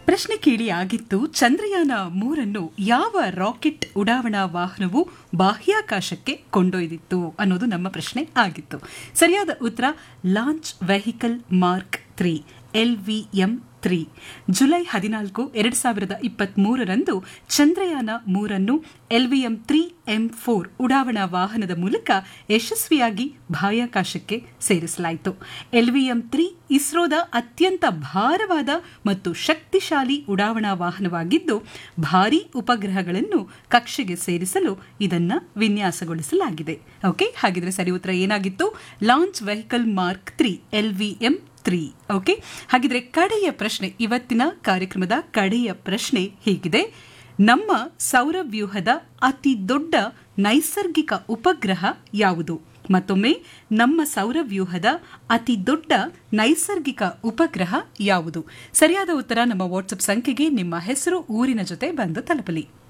ಪ್ರಶ್ನೆ ಕೇಳಿ ಆಗಿತ್ತು ಚಂದ್ರಯಾನ ಮೂರನ್ನು ಯಾವ ರಾಕೆಟ್ ಉಡಾವಣಾ ವಾಹನವು ಬಾಹ್ಯಾಕಾಶಕ್ಕೆ ಕೊಂಡೊಯ್ದಿತ್ತು ಅನ್ನೋದು ನಮ್ಮ ಪ್ರಶ್ನೆ ಆಗಿತ್ತು ಸರಿಯಾದ ಉತ್ತರ launch vehicle mark three LVM three July ಹದಿನಾಲ್ಕು ಎರಡು ಸಾವಿರದ ಇಪ್ಪತ್ಮೂರರಂದು ಚಂದ್ರಯಾನ ಮೂರನ್ನು ಎಲ್ವಿಎಂ ತ್ರೀ ಎಂ ಫೋರ್ ಉಡಾವಣಾ ವಾಹನದ ಮೂಲಕ ಯಶಸ್ವಿಯಾಗಿ ಬಾಹ್ಯಾಕಾಶಕ್ಕೆ ಸೇರಿಸಲಾಯಿತು ಎಲ್ವಿಎಂ ತ್ರೀ ಇಸ್ರೋದ ಅತ್ಯಂತ ಭಾರವಾದ ಮತ್ತು ಶಕ್ತಿಶಾಲಿ ಉಡಾವಣಾ ವಾಹನವಾಗಿದ್ದು ಭಾರೀ ಉಪಗ್ರಹಗಳನ್ನು ಕಕ್ಷೆಗೆ ಸೇರಿಸಲು ಇದನ್ನ ವಿನ್ಯಾಸಗೊಳಿಸಲಾಗಿದೆ ಓಕೆ ಹಾಗಿದ್ರೆ ಸರಿ ಉತ್ತರ ಏನಾಗಿತ್ತು launch vehicle mark three LVM three okay ಹಾಗಿದ್ರೆ ಕಡೆಯ ಪ್ರಶ್ನೆ ಇವತ್ತಿನ ಕಾರ್ಯಕ್ರಮದ ಕಡೆಯ ಪ್ರಶ್ನೆ ಹೀಗಿದೆ ನಮ್ಮ ಸೌರವ್ಯೂಹದ ಅತಿ ದೊಡ್ಡ ನೈಸರ್ಗಿಕ ಉಪಗ್ರಹ ಯಾವುದು ಮತ್ತೊಮ್ಮೆ ನಮ್ಮ ಸೌರವ್ಯೂಹದ ಅತಿ ದೊಡ್ಡ ನೈಸರ್ಗಿಕ ಉಪಗ್ರಹ ಯಾವುದು ಸರಿಯಾದ ಉತ್ತರ ನಮ್ಮ ವಾಟ್ಸಪ್ ಸಂಖ್ಯೆಗೆ ನಿಮ್ಮ ಹೆಸರು ಊರಿನ ಜೊತೆ ಬಂದು ತಲುಪಲಿ